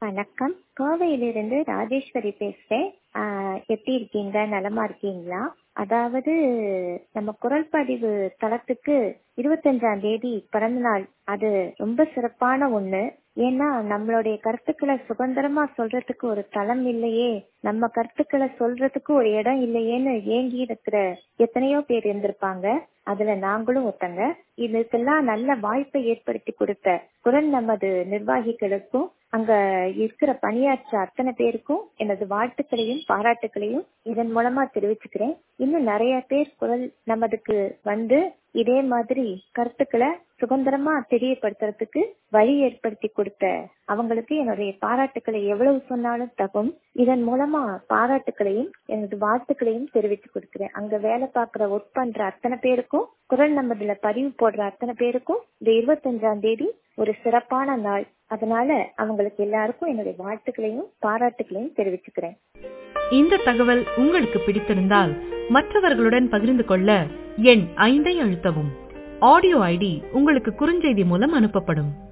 வணக்கம் கோவையிலிருந்து ராஜேஸ்வரி பேசுறேன் ஆஹ் எப்படி இருக்கீங்க நலமா இருக்கீங்களா அதாவது நம்ம குரல் பதிவு தளத்துக்கு இருபத்தஞ்சாம் தேதி பிறந்த நாள் அது ரொம்ப சிறப்பான ஒண்ணு ஏன்னா நம்மளுடைய கருத்துக்களை சுதந்திரமா சொல்றதுக்கு ஒரு தளம் இல்லையே நம்ம கருத்துக்களை சொல்றதுக்கு ஒரு இடம் இல்லையேன்னு ஏங்கி இருக்கிற எத்தனையோ பேர் இருந்திருப்பாங்க அதுல நாங்களும் ஒருத்தங்க இதுக்கெல்லாம் நல்ல வாய்ப்பை ஏற்படுத்தி கொடுத்த குரல் நமது நிர்வாகிகளுக்கும் அங்க இருக்கிற பணியாற்ற அத்தனை பேருக்கும் எனது வாழ்த்துக்களையும் பாராட்டுகளையும் இதன் மூலமா தெரிவிச்சுக்கிறேன் இன்னும் நிறைய பேர் குரல் நமதுக்கு வந்து இதே மாதிரி கருத்துக்களை சுதந்திரமா தெரியப்படுத்துறதுக்கு வழி ஏற்படுத்தி கொடுத்த அவங்களுக்கு என்னுடைய பாராட்டுக்களை எவ்வளவு சொன்னாலும் தகும் இதன் மூலமா பாராட்டுக்களையும் எனது வாழ்த்துக்களையும் தெரிவித்து கொடுக்கிறேன் அங்க வேலை பார்க்கிற ஒர்க் பண்ற அத்தனை பேருக்கும் குரல் நமதுல பதிவு போடுற அத்தனை பேருக்கும் இந்த இருபத்தஞ்சாம் தேதி ஒரு சிறப்பான நாள் அதனால அவங்களுக்கு எல்லாருக்கும் என்னுடைய வாழ்த்துக்களையும் பாராட்டுகளையும் தெரிவிச்சுக்கிறேன் இந்த தகவல் உங்களுக்கு பிடித்திருந்தால் மற்றவர்களுடன் பகிர்ந்து கொள்ள எண் ஐந்தை அழுத்தவும் ஆடியோ ஐடி உங்களுக்கு குறுஞ்செய்தி மூலம் அனுப்பப்படும்